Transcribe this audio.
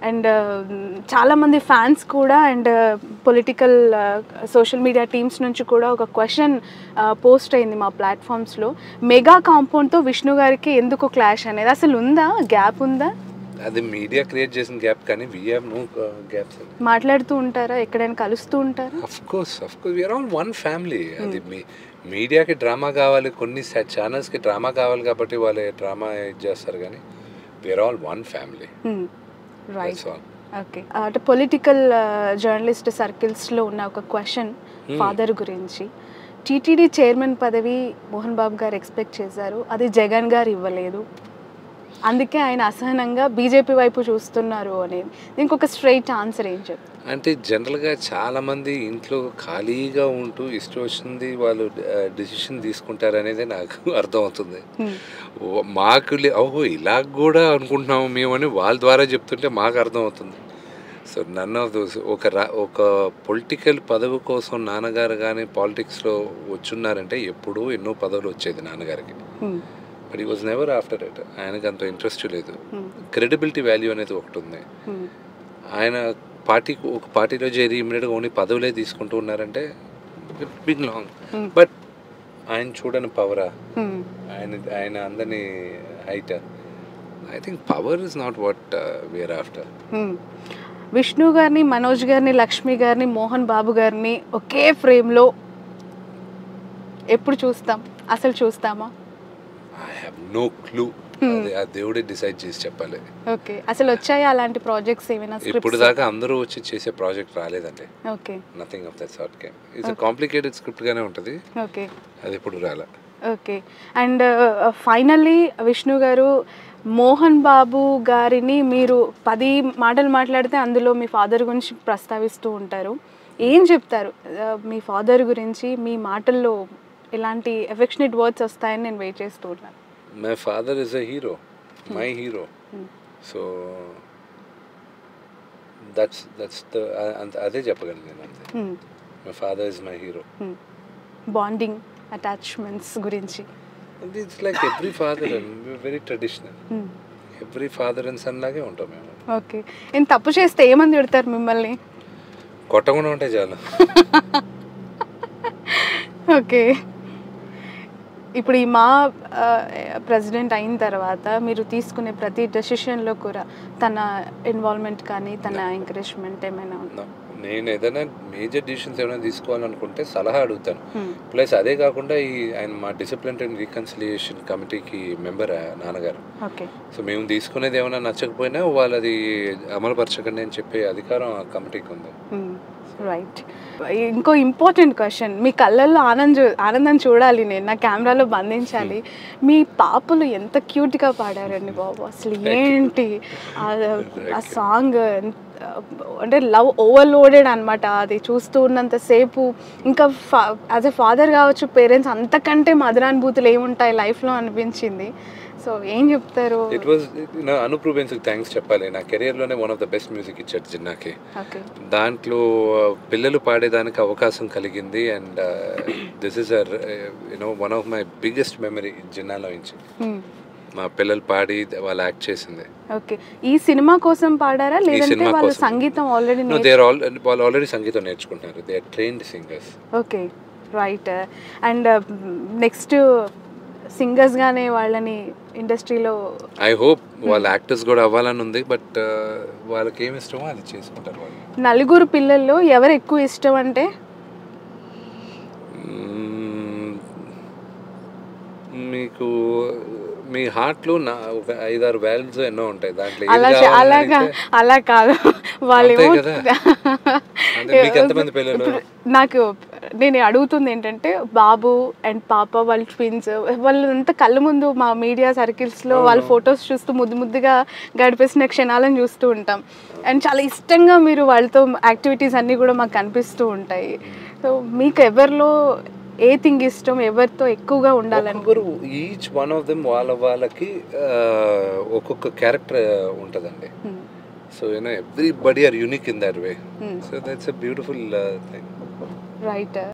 And చాలామంది fans కూడా and political social media teams నుంచి కూడా ఒక క్వశ్చన్ పోస్ట్ అయింది మా ప్లాట్ఫామ్స్లో మెగా కాంపౌండ్తో విష్ణు గారికి ఎందుకు క్లాష్ అనేది అసలు ఉందా గ్యాప్ ఉందా అది మీడియా క్రియేట్ చేసిన గ్యాప్ కానీ వీ హ్యావ్ నో గ్యాప్స్ మాట్లాడుతూ ఉంటారా ఎక్కడైనా కలుస్తూ ఉంటారా of course of course we are all one family అది మీ మీడియాకి డ్రామా కావాలి కొన్ని ఛానల్స్కి డ్రామా కావాలి కాబట్టి వాళ్ళు డ్రామా ఇది చేస్తారు కానీ we are all one family right that's all okay అంటే పొలిటికల్ జర్నలిస్ట్ సర్కిల్స్లో ఉన్న ఒక క్వశ్చన్ ఫాదర్ గురించి టీటీడీ చైర్మన్ పదవి మోహన్ బాబు గారు ఎక్స్పెక్ట్ చేశారు అది జగన్ గారు ఇవ్వలేదు అందుకే ఆయన అసహనంగా బీజేపీ వైపు చూస్తున్నారు అనేది దీనికి ఒక స్ట్రైట్ ఆన్సర్ ఏం చెప్తారు అంటే జనరల్గా చాలామంది ఇంట్లో ఖాళీగా ఉంటూ ఇష్టం వచ్చింది వాళ్ళు డిసిషన్ తీసుకుంటారు అనేది నాకు అర్థమవుతుంది ఓ- మాకు లే- ఓహో ఇలా కూడా అనుకుంటున్నాము మేము అని వాళ్ళ ద్వారా చెప్తుంటే మాకు అర్థమవుతుంది సో నన్ ఆఫ్ దోస్ ఒక రా ఒక పొలిటికల్ పదవి కోసం నాన్నగారు కానీ పాలిటిక్స్లో వచ్చున్నారంటే ఎప్పుడూ ఎన్నో పదవులు వచ్చేది నాన్నగారికి బట్ ఈ వాజ్ నెవర్ ఆఫ్టర్ ఇట్ ఆయనకు అంత ఇంట్రెస్ట్ లేదు క్రెడిబిలిటీ వాల్యూ అనేది ఒకటి ఉంది ఆయన పార్టీ ఒక పార్టీలో చేరి ఇమీడియట్గా ఓన్లీ పదవులే తీసుకుంటూ ఉన్నారంటే బిగ్ లాంగ్ బట్ ఆయన చూడని పవరా ఆయన ఆయన అందరినీ హైట్ I think power is not what where after Vishnu గారిని మనోజ్ గారిని లక్ష్మి గారిని మోహన్ బాబు గారిని ఒకే ఫ్రేమ్లో ఎప్పుడు చూస్తాం అసలు చూస్తామా ఐ హ్యావ్ నో క్లూ అది ఆ దేవుడే డిసైడ్ చేసి చెప్పాలి ఓకే అసలు వచ్చాయా అలాంటి ప్రాజెక్ట్స్ ఏమైనా ఇప్పుడు స్క్రిప్ట్స్ దాకా అందరూ వచ్చి చేసే ప్రాజెక్ట్ రాలేదండి okay nothing of that sort game it's complicated script గానే ఉంటుంది ఓకే అది ఇప్పుడు రాలే ఓకే అండ్ ఫైనల్లీ విష్ణు గారు మోహన్ బాబు గారిని మీరు పది మాటలు మాట్లాడితే అందులో మీ ఫాదర్ గురించి ప్రస్తావిస్తూ ఉంటారు ఏం చెప్తారు Uh, మీ ఫాదర్ గురించి మీ మాటల్లో ఇలాంటి ఎఫెక్షనేట్ వర్డ్స్ వస్తాయని నేను వెయిట్ చేస్తూ ఉన్నాను my father is a hero my hero so that's that's the అదే చెప్పగలను నేను అంతే my father is my hero bonding attachments గురించి it's like every father and very traditional every father and son లాగే ఉంటాం మేము ఓకే నేను తప్పు చేస్తే ఏమని తిడతారు మిమ్మల్ని కొట్టకుండా ఉంటే చాలు ఓకే ఇప్పుడు ఈ మా ప్రెసిడెంట్ అయిన తర్వాత మీరు తీసుకునే ప్రతి డెసిషన్లో కూడా తన ఇన్వాల్వ్మెంట్ కానీ తన ఎంకరేజ్మెంట్ ఏమైనా ఉందా No. నేను ఏదైనా మేజర్ డిసిషన్స్ ఏమైనా తీసుకోవాలనుకుంటే సలహా అడుగుతాను ప్లస్ అదే కాకుండా ఈ ఆయన మా డిసిప్లిన్ అండ్ రీకన్సిలియేషన్ కమిటీకి మెంబర్ నాన్నగారు ఓకే సో మేము తీసుకునేది ఏమైనా నచ్చకపోయినా వాళ్ళది అమలుపరచకండి అని చెప్పే అధికారం ఆ కమిటీకి ఉంది రైట్ ఇంకో ఇంపార్టెంట్ క్వశ్చన్ మీ కళ్ళల్లో ఆనంద్ చూ- ఆనందం చూడాలి నేను నా కెమెరాలో బంధించాలి మీ పాపలు ఎంత క్యూట్గా పాడారండి బాబు అసలు ఏంటి ఆ- ఆ సాంగ్ అంటే లవ్ ఓవర్లోడెడ్ అనమాట అది చూస్తూ ఉన్నంతసేపు ఇంకా యాజ్ ఎ ఫాదర్ కావచ్చు పేరెంట్స్ అంతకంటే మధురానుభూతులు ఏముంటాయి లైఫ్లో అనిపించింది సో ఏం చెప్తారు ఇట్ వాజ్ నా అనుప్రూవెన్స్కి థ్యాంక్స్ చెప్పాలి నా కెరియర్లోనే one of the best music ఇచ్చాడు జిన్నాకి ఓకే దాంట్లో పిల్లలు పాడేదానికి అవకాశం కలిగింది and this is uh you know one of my biggest memory జిన్నాలో నుంచి మా పిల్లలు పాడి వాళ్ళు యాక్ట్ చేసింది ఓకే ఈ సినిమా కోసం పాడారా లేదంటే సినిమా వాళ్ళు కోసం. సంగీతం ఆల్రెడీ దే ఆర్ ఆల్ వాళ్ళు ఆల్రెడీ సంగీతం నేర్చుకుంటున్నారు they are trained singers okay right and next సింగర్స్గానే వాళ్ళని ఇండస్ట్రీలో ఐ హోప్ వాళ్ళ యాక్టర్స్ కూడా అవ్వాలని ఉంది బట్ వాళ్ళకి ఏమి ఇష్టమో అది చేసుకుంటారు వాళ్ళు నలుగురు పిల్లల్లో ఎవరు ఎక్కువ ఇష్టం అంటే మ్మ్. మీకు మీ హార్ట్లో నా ఒక ఐదారు వాల్యూస్ ఎన్నో ఉంటాయి దాంట్లో ఏది అలా చే- కావాలని అలాగా అడిగితే అలా కాదు వాళ్ళేమో అంతే కదా. అంటే మీకు ఎంతమంది పిల్లలు? ఇప్పుడు నాకు నేను అడుగుతుంది ఏంటంటే బాబు అండ్ పాప వాళ్ళ ట్విన్స్ వాళ్ళంతా కళ్ళ ముందు మా మీడియా సర్కిల్స్లో వాళ్ళ ఫొటోస్ చూస్తూ ముద్దు ముద్దుగా గడిపేసిన క్షణాలను చూస్తూ ఉంటాం అండ్ చాలా ఇష్టంగా మీరు వాళ్ళతో యాక్టివిటీస్ అన్నీ కూడా మాకు కనిపిస్తూ ఉంటాయి సో మీకు ఎవరిలో ఏ థింగ్ ఇష్టం ఎవరితో ఎక్కువగా ఉండాలని ఒక్కొక్కరు ఈచ్ వన్ ఆఫ్ దెమ్ వాళ్ళ వాళ్ళకి ఆ, ఒక్కొక్క క్యారెక్టర్ ఉంటుందండి so you know everybody are unique in that way so that's a beautiful thing right